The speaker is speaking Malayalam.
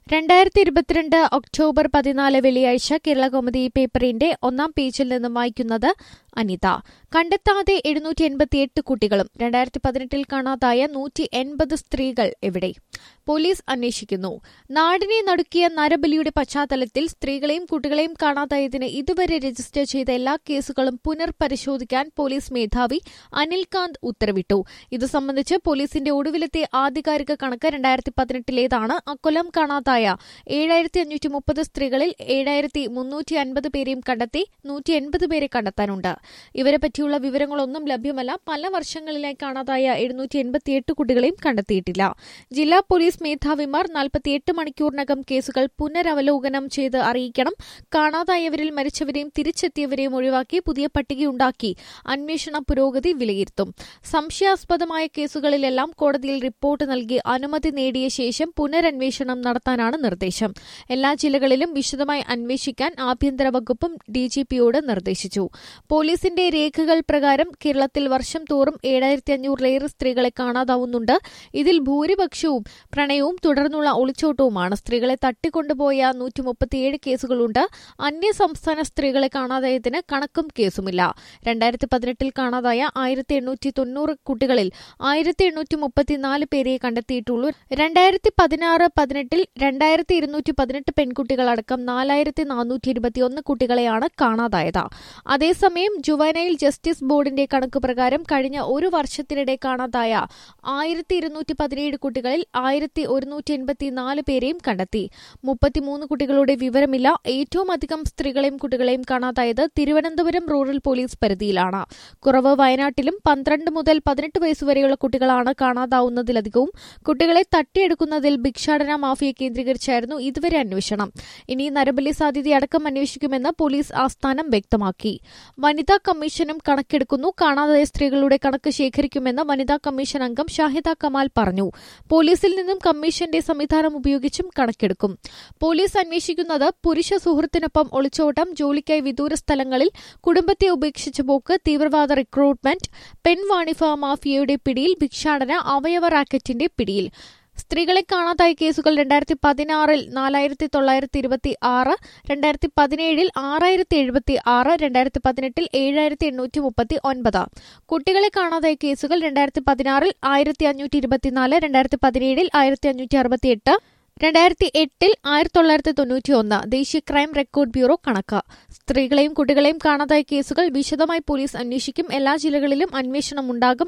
രണ്ടായിരത്തി ഇരുപത്തിരണ്ട് ഒക്ടോബർ പതിനാല് വെള്ളിയാഴ്ച കേരള കൗമുദി പേപ്പറിന്റെ ഒന്നാം പേജിൽ നിന്നും വായിക്കുന്നത് അനിത കണ്ടെത്താതെ എഴുന്നൂറ്റി എൺപത്തിയെട്ട് കുട്ടികളും രണ്ടായിരത്തി പതിനെട്ടിൽ കാണാതായ നൂറ്റി എൺപത് സ്ത്രീകൾ എവിടെ പോലീസ് അന്വേഷിക്കുന്നു നാടിനെ നടുക്കിയ നരബലിയുടെ പശ്ചാത്തലത്തിൽ സ്ത്രീകളെയും കുട്ടികളെയും കാണാതായതിന് ഇതുവരെ രജിസ്റ്റർ ചെയ്ത എല്ലാ കേസുകളും പുനർപരിശോധിക്കാൻ പോലീസ് മേധാവി അനിൽകാന്ത് ഉത്തരവിട്ടു ഇത് സംബന്ധിച്ച് പോലീസിന്റെ ഒടുവിലത്തെ ആധികാരിക കണക്ക് രണ്ടായിരത്തി പതിനെട്ടിലേതാണ് അക്കൊല്ലം കാണാതായ ഏഴായിരത്തി അഞ്ഞൂറ്റി മുപ്പത് സ്ത്രീകളിൽ ഏഴായിരത്തി മുന്നൂറ്റി അൻപത് പേരെയും കണ്ടെത്തി നൂറ്റി എൺപത് പേരെ കണ്ടെത്താനുണ്ട് ഇവരെ പറ്റിയുള്ള വിവരങ്ങളൊന്നും ലഭ്യമല്ല പല വർഷങ്ങളിലായി കാണാതായ എഴുന്നൂറ്റി എൺപത്തിയെട്ട് കുട്ടികളെയും കണ്ടെത്തിയിട്ടില്ല ജില്ലാ പോലീസ് മേധാവിമാർ നാൽപ്പത്തിയെട്ട് മണിക്കൂറിനകം കേസുകൾ പുനരവലോകനം ചെയ്ത് അറിയിക്കണം കാണാതായവരിൽ മരിച്ചവരെയും തിരിച്ചെത്തിയവരെയും ഒഴിവാക്കി പുതിയ പട്ടികയുണ്ടാക്കി അന്വേഷണ പുരോഗതി വിലയിരുത്തും സംശയാസ്പദമായ കേസുകളിലെല്ലാം കോടതിയിൽ റിപ്പോർട്ട് നൽകി അനുമതി നേടിയ ശേഷം പുനരന്വേഷണം നടത്താനാണ് നിർദ്ദേശം എല്ലാ ജില്ലകളിലും വിശദമായി അന്വേഷിക്കാൻ ആഭ്യന്തര വകുപ്പും ഡിജിപിയോട് നിർദ്ദേശിച്ചു പോലീസിന്റെ രേഖകൾ പ്രകാരം കേരളത്തിൽ വർഷം തോറും ഏഴായിരത്തി അഞ്ഞൂറിലേറെ സ്ത്രീകളെ കാണാതാവുന്നുണ്ട് ഇതിൽ ഭൂരിപക്ഷവും പ്രണയവും തുടർന്നുള്ള ഒളിച്ചോട്ടവുമാണ് സ്ത്രീകളെ തട്ടിക്കൊണ്ടുപോയ നൂറ്റി മുപ്പത്തിയേഴ് കേസുകളുണ്ട് അന്യ സംസ്ഥാന സ്ത്രീകളെ കാണാതായതിന് കണക്കും കേസുമില്ല രണ്ടായിരത്തി പതിനെട്ടിൽ കാണാതായ ആയിരത്തി എണ്ണൂറ്റി തൊണ്ണൂറ് കുട്ടികളിൽ ആയിരത്തി എണ്ണൂറ്റി മുപ്പത്തിനാല് പേരെ കണ്ടെത്തിയിട്ടുള്ളൂ രണ്ടായിരത്തി പതിനാറ് പതിനെട്ടിൽ രണ്ടായിരത്തി ഇരുന്നൂറ്റി പതിനെട്ട് പെൺകുട്ടികളടക്കം നാലായിരത്തി നാനൂറ്റി ഇരുപത്തിയൊന്ന് കുട്ടികളെയാണ് കാണാതായത് അതേസമയം ജുവനൈൽ ജസ്റ്റിസ് ബോർഡിന്റെ കണക്ക് പ്രകാരം കഴിഞ്ഞ ഒരു വർഷത്തിനിടെ കാണാതായ ആയിരത്തി ഇരുന്നൂറ്റി പതിനേഴ് കുട്ടികളിൽ ആയിരത്തി ഒരുന്നൂറ്റി എൺപത്തിനാല് പേരെയും കണ്ടെത്തി മുപ്പത്തിമൂന്ന് കുട്ടികളുടെ വിവരമില്ല ഏറ്റവും അധികം സ്ത്രീകളെയും കുട്ടികളെയും കാണാതായത് തിരുവനന്തപുരം റൂറൽ പോലീസ് പരിധിയിലാണ് കുറവ് വയനാട്ടിലും പന്ത്രണ്ട് മുതൽ പതിനെട്ട് വയസ്സുവരെയുള്ള കുട്ടികളാണ് കാണാതാവുന്നതിലധികവും കുട്ടികളെ തട്ടിയെടുക്കുന്നതിൽ ഭിക്ഷാടന മാഫിയ കേന്ദ്രീകരിച്ചായിരുന്നു ഇതുവരെ അന്വേഷണം ഇനി നരബലി സാധ്യതയടക്കം അന്വേഷിക്കുമെന്ന് പോലീസ് ആസ്ഥാനം വ്യക്തമാക്കി വനിതാ കമ്മീഷനും കണക്കെടുക്കുന്നു കാണാതായ സ്ത്രീകളുടെ കണക്ക് ശേഖരിക്കുമെന്ന് വനിതാ കമ്മീഷൻ അംഗം ഷാഹിദ കമാൽ പറഞ്ഞു പോലീസിൽ നിന്നും കമ്മീഷന്റെ സംവിധാനം ഉപയോഗിച്ചും കണക്കെടുക്കും പോലീസ് അന്വേഷിക്കുന്നത് പുരുഷ സുഹൃത്തിനൊപ്പം ഒളിച്ചോട്ടം ജോലിക്കായി വിദൂര സ്ഥലങ്ങളിൽ കുടുംബത്തെ ഉപേക്ഷിച്ച പോക്ക് തീവ്രവാദ റിക്രൂട്ട്മെന്റ് പെൺവാണിഭ മാഫിയയുടെ പിടിയിൽ ഭിക്ഷാടന അവയവ റാക്കറ്റിന്റെ പിടിയിൽ സ്ത്രീകളെ കാണാതായ കേസുകൾ രണ്ടായിരത്തി പതിനാറിൽ നാലായിരത്തി തൊള്ളായിരത്തി ഇരുപത്തി ആറ് രണ്ടായിരത്തി പതിനേഴിൽ ആറായിരത്തി എഴുപത്തി ആറ് രണ്ടായിരത്തി പതിനെട്ടിൽ ഏഴായിരത്തി എണ്ണൂറ്റി മുപ്പത്തി ഒൻപത് കുട്ടികളെ കാണാതായ കേസുകൾ രണ്ടായിരത്തി പതിനാറിൽ ആയിരത്തി അഞ്ഞൂറ്റി ഇരുപത്തിനാല് രണ്ടായിരത്തി പതിനേഴിൽ ആയിരത്തി അഞ്ഞൂറ്റി അറുപത്തിയെട്ട് രണ്ടായിരത്തി എട്ടിൽ ആയിരത്തി തൊള്ളായിരത്തി തൊണ്ണൂറ്റി ഒന്ന് ദേശീയ ക്രൈം റെക്കോർഡ് ബ്യൂറോ കണക്ക് സ്ത്രീകളെയും കുട്ടികളെയും കാണാതായ കേസുകൾ വിശദമായി പോലീസ് അന്വേഷിക്കും എല്ലാ ജില്ലകളിലും അന്വേഷണം ഉണ്ടാകും